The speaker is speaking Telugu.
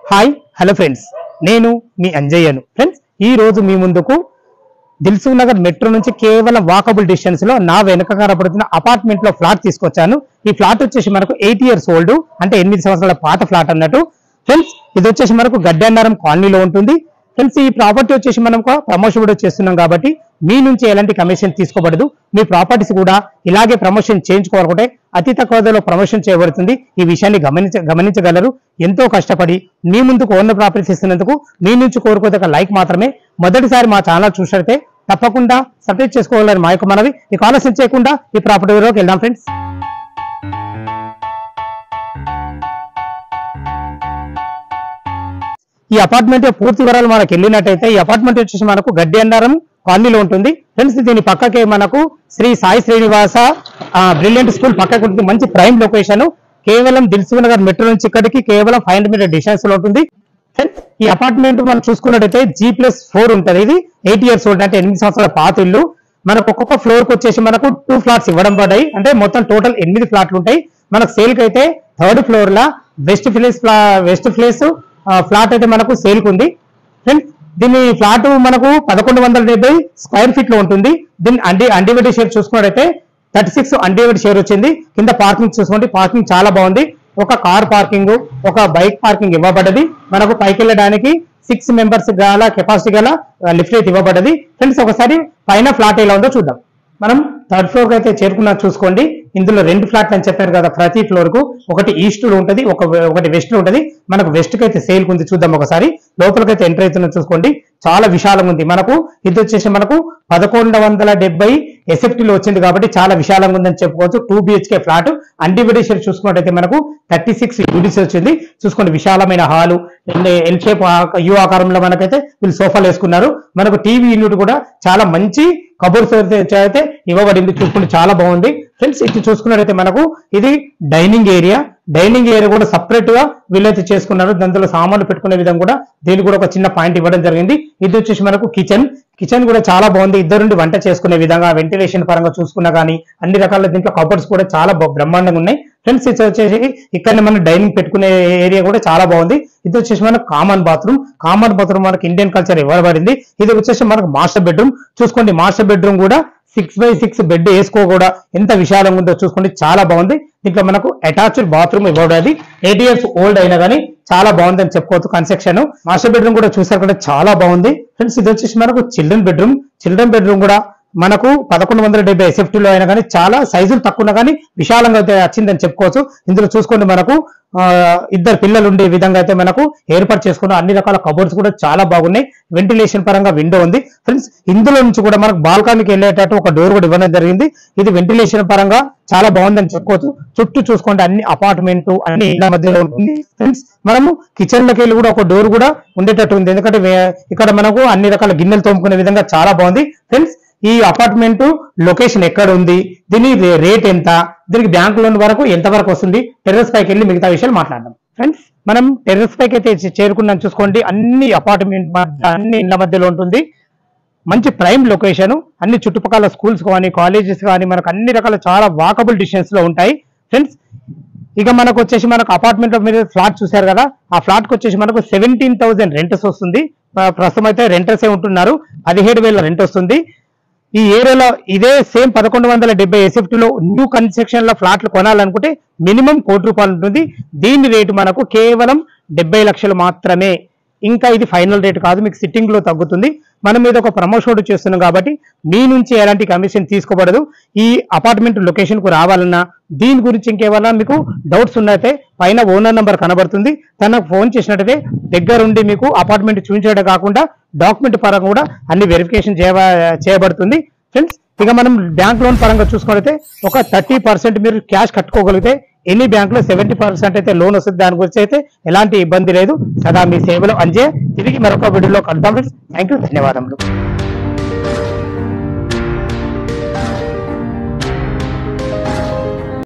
హాయ్ హలో ఫ్రెండ్స్ నేను మీ అంజయ్యను ఫ్రెండ్స్ ఈ రోజు మీ ముందుకు దిల్సుఖ్ నగర్ మెట్రో నుంచి కేవలం వాకబుల్ డిస్టెన్స్ లో నా వెనుక కనబడుతున్న అపార్ట్మెంట్ లో ఫ్లాట్ తీసుకొచ్చాను ఈ ఫ్లాట్ వచ్చేసి మనకు ఎయిట్ ఇయర్స్ ఓల్డ్ అంటే ఎనిమిది సంవత్సరాల పాత ఫ్లాట్ అన్నట్టు ఫ్రెండ్స్ ఇది వచ్చేసి మనకు గడ్డన్నారం కాలనీలో ఉంటుంది ఫ్రెండ్స్ ఈ ప్రాపర్టీ వచ్చేసి మనం ఒక ప్రమోషన్ కూడా చేస్తున్నాం కాబట్టి మీ నుంచి ఎలాంటి కమిషన్ తీసుకోబడదు మీ ప్రాపర్టీస్ కూడా ఇలాగే ప్రమోషన్ చేయించుకోవాలనుకుంటే అతి తక్కువ ధరలో ప్రమోషన్ చేయబడుతుంది ఈ విషయాన్ని గమనించ గమనించగలరు ఎంతో కష్టపడి మీ ముందుకు ఓన్ ప్రాపర్టీస్ ఇస్తున్నందుకు మీ నుంచి కోరుకోదగ్గ లైక్ మాత్రమే మొదటిసారి మా ఛానల్ చూసినట్లయితే తప్పకుండా సబ్స్క్రైబ్ చేసుకోవాలని మా యొక్క మనవి ఈ ఆలస్యం చేయకుండా ఈ ప్రాపర్టీ వివరాలకు వెళ్దాం ఫ్రెండ్స్ ఈ అపార్ట్మెంట్ యొక్క పూర్తి వివరాలు మనకు వెళ్ళినట్టయితే ఈ అపార్ట్మెంట్ వచ్చేసి మనకు గడ్డి అన్నారం కాలనీలో ఉంటుంది ఫ్రెండ్స్ దీని పక్కకే మనకు శ్రీ సాయి శ్రీనివాస బ్రిలియంట్ స్కూల్ పక్కకు ఉంటుంది మంచి ప్రైమ్ లొకేషన్ కేవలం దిల్సుఖ్ నగర్ మెట్రో నుంచి ఇక్కడికి కేవలం ఫైవ్ హండ్రెడ్ మీటర్ డిస్టెన్స్ లో ఉంటుంది ఫ్రెండ్స్ ఈ అపార్ట్మెంట్ మనం చూసుకున్నట్టయితే జీ ప్లస్ ఫోర్ ఉంటుంది ఇది ఎయిట్ ఇయర్స్ ఓల్డ్ అంటే ఎనిమిది సంవత్సరాల పాత ఇల్లు మనకు ఒక్కొక్క ఫ్లోర్ కి వచ్చేసి మనకు టూ ఫ్లాట్స్ ఇవ్వడం పడ్డాయి అంటే మొత్తం టోటల్ ఎనిమిది ఫ్లాట్లు ఉంటాయి మనకు సేల్ కి అయితే థర్డ్ ఫ్లోర్ లా west place west place flat అయితే మనకు సేల్ కి ఉంది ఫ్రెండ్స్ దీని ఫ్లాట్ మనకు పదకొండు వందల డెబ్బై స్క్వేర్ ఫీట్ లో ఉంటుంది దీని అండి అన్డివైడెడ్ షేర్ చూసుకున్నట్టయితే థర్టీ సిక్స్ అన్డివైడెడ్ షేర్ వచ్చింది కింద పార్కింగ్ చూసుకోండి పార్కింగ్ చాలా బాగుంది ఒక కార్ పార్కింగ్ ఒక బైక్ పార్కింగ్ ఇవ్వబడ్డది మనకు పైకి వెళ్ళడానికి సిక్స్ మెంబర్స్ గల కెపాసిటీ గల లిఫ్ట్ అయితే ఇవ్వబడ్డది ఫ్రెండ్స్ ఒకసారి పైన ఫ్లాట్ ఎలా ఉందో చూద్దాం మనం థర్డ్ ఫ్లోర్ కి అయితే చేరుకున్నా చూసుకోండి ఇందులో రెండు ఫ్లాట్లు అని చెప్పారు కదా ప్రతి ఫ్లోర్ కు ఒకటి ఈస్ట్ లో ఉంటది ఒక ఒకటి వెస్ట్ లో ఉంటది మనకు వెస్ట్ కి అయితే సేల్ ఉంది చూద్దాం ఒకసారి లోపలికైతే ఎంటర్ అవుతున్నా చూసుకోండి చాలా విశాలంగా ఉంది మనకు ఇది వచ్చేసి మనకు పదకొండు వందల డెబ్బై ఎస్ఎఫ్టీ లో వచ్చింది కాబట్టి చాలా విశాలంగా ఉందని చెప్పుకోవచ్చు టూ బిహెచ్కే ఫ్లాట్ అన్డివిడేషన్ చూసుకున్నట్టయితే మనకు థర్టీ సిక్స్ యూనిట్స్ వచ్చింది చూసుకోండి విశాలమైన హాలు ఎల్ షేప్ యూ ఆకారంలో మనకైతే వీళ్ళు సోఫాలు వేసుకున్నారు మనకు టీవీ యూనిట్ కూడా చాలా మంచి కబోర్డ్స్ అయితే అయితే ఇవ్వబడింది చూసుకుంటే చాలా బాగుంది ఫ్రెండ్స్ ఇది చూసుకున్నట్టయితే మనకు ఇది డైనింగ్ ఏరియా డైనింగ్ ఏరియా కూడా సపరేట్ గా వీళ్ళైతే చేసుకున్నారు దాంట్లో సామాన్లు పెట్టుకునే విధంగా కూడా దీనికి కూడా ఒక చిన్న పాయింట్ ఇవ్వడం జరిగింది ఇది వచ్చేసి మనకు కిచెన్ కిచెన్ కూడా చాలా బాగుంది ఇద్దరుండి వంట చేసుకునే విధంగా వెంటిలేషన్ పరంగా చూసుకున్నా కానీ అన్ని రకాల దీంట్లో కబోర్డ్స్ కూడా చాలా బ- బ్రహ్మాండంగా ఉన్నాయి ఫ్రెండ్స్ ఇది వచ్చేసి ఇక్కడ మనం డైనింగ్ పెట్టుకునే ఏరియా కూడా చాలా బాగుంది ఇది వచ్చేసి మనకు కామన్ బాత్రూమ్ కామన్ బాత్రూమ్ మనకు ఇండియన్ కల్చర్ ఇవ్వబడింది ఇది వచ్చేసి మనకు మాస్టర్ బెడ్రూమ్ చూసుకోండి మాస్టర్ బెడ్రూమ్ కూడా సిక్స్ బై సిక్స్ బెడ్ వేసుకో కూడా ఎంత విశాలంగా ఉందో చూసుకోండి చాలా బాగుంది దీంట్లో మనకు అటాచ్డ్ బాత్రూమ్ ఇవ్వబడి ఎయిట్ ఇయర్స్ ఓల్డ్ అయినా కానీ చాలా బాగుంది అని చెప్పుకోవచ్చు కన్స్ట్రక్షన్ మాస్టర్ బెడ్రూమ్ కూడా చూసారు కూడా చాలా బాగుంది ఫ్రెండ్స్ ఇది వచ్చేసి మనకు చిల్డ్రన్ బెడ్రూమ్ చిల్డ్రన్ బెడ్రూమ్ కూడా మనకు పదకొండు వందల డెబ్బై ఎస్ఎఫ్టీ లో అయినా కానీ చాలా సైజులు తక్కువ ఉన్నా కానీ విశాలంగా అయితే వచ్చిందని చెప్పుకోవచ్చు ఇందులో చూసుకోండి మనకు ఆ, ఇద్దరు పిల్లలు ఉండే విధంగా అయితే మనకు ఏర్పాటు చేసుకున్న అన్ని రకాల కబోర్డ్స్ కూడా చాలా బాగున్నాయి వెంటిలేషన్ పరంగా విండో ఉంది ఫ్రెండ్స్ ఇందులో నుంచి కూడా మనకు బాల్కనీకి వెళ్ళేటట్టు ఒక డోర్ కూడా ఇవ్వడం జరిగింది ఇది వెంటిలేషన్ పరంగా చాలా బాగుందని చెప్పుకోవచ్చు చుట్టూ చూసుకోండి అన్ని అపార్ట్మెంట్ అన్ని ఇళ్ల మధ్యలో ఉంటుంది ఫ్రెండ్స్ మనము కిచెన్ లోకి వెళ్ళి కూడా ఒక డోర్ కూడా ఉండేటట్టు ఉంది ఎందుకంటే వే- ఇక్కడ మనకు అన్ని రకాల గిన్నెలు తోముకునే విధంగా చాలా బాగుంది ఫ్రెండ్స్ ఈ అపార్ట్మెంట్ లొకేషన్ ఎక్కడ ఉంది దీని రే- రేట్ ఎంత దీనికి బ్యాంక్ లోన్ వరకు ఎంత వరకు వస్తుంది టెర్రస్ పైకి వెళ్ళి మిగతా విషయాలు మాట్లాడదాం ఫ్రెండ్స్ మనం టెర్రస్ పైకి అయితే చే- చేరుకున్నాం చూసుకోండి అన్ని అపార్ట్మెంట్ మధ్య- అన్ని ఇళ్ల మధ్యలో ఉంటుంది మంచి ప్రైమ్ లొకేషన్ అన్ని చుట్టుపక్కల స్కూల్స్ కానీ కాలేజెస్ కానీ మనకు అన్ని రకాల చాలా వాకబుల్ డిస్టెన్స్ లో ఉంటాయి ఫ్రెండ్స్ ఇక మనకు వచ్చేసి మనకు అపార్ట్మెంట్ మీద ఫ్లాట్ చూశారు కదా ఆ ఫ్లాట్ కి వచ్చేసి మనకు సెవెంటీన్ థౌసండ్ రెంటర్స్ వస్తుంది ప్ర- ప్రస్తుతం అయితే రెంటర్సే ఉంటున్నారు పదిహేడు వేల రెంట్ వస్తుంది ఈ ఏరియాలో ఇదే సేమ్ పదకొండు వందల డెబ్బై లో న్యూ కన్స్ట్రక్షన్ లో ఫ్లాట్లు కొనాలనుకుంటే మినిమం కోటి రూపాయలు ఉంటుంది దీని రేటు మనకు కేవలం డెబ్బై లక్షలు మాత్రమే ఇంకా ఇది ఫైనల్ రేట్ కాదు మీకు సిట్టింగ్ లో తగ్గుతుంది మనం మీద ఒక ప్రమోషన్ చేస్తున్నాం కాబట్టి మీ నుంచి ఎలాంటి కమిషన్ తీసుకోబడదు ఈ అపార్ట్మెంట్ లొకేషన్ కు రావాలన్నా దీని గురించి ఇంకేమన్నా మీకు డౌట్స్ ఉన్నట్టే పైన ఓనర్ నంబర్ కనబడుతుంది తనకు ఫోన్ చేసినట్టయితే దగ్గరుండి మీకు అపార్ట్మెంట్ చూపించడం కాకుండా డాక్యుమెంట్ పరంగా కూడా అన్ని వెరిఫికేషన్ చేయబడుతుంది ఫ్రెండ్స్ ఇక మనం బ్యాంక్ లోన్ పరంగా చూసుకుంటే ఒక థర్టీ పర్సెంట్ మీరు క్యాష్ కట్టుకోగలిగితే ఎన్ని బ్యాంక్ లో సెవెంటీ పర్సెంట్ అయితే లోన్ వస్తుంది దాని గురించి అయితే ఎలాంటి ఇబ్బంది లేదు సదా మీ సేవలో అంజే తిరిగి మరొక వీడియోలో కలుద్దాం ఫ్రెండ్స్ థ్యాంక్ యూ ధన్యవాదములు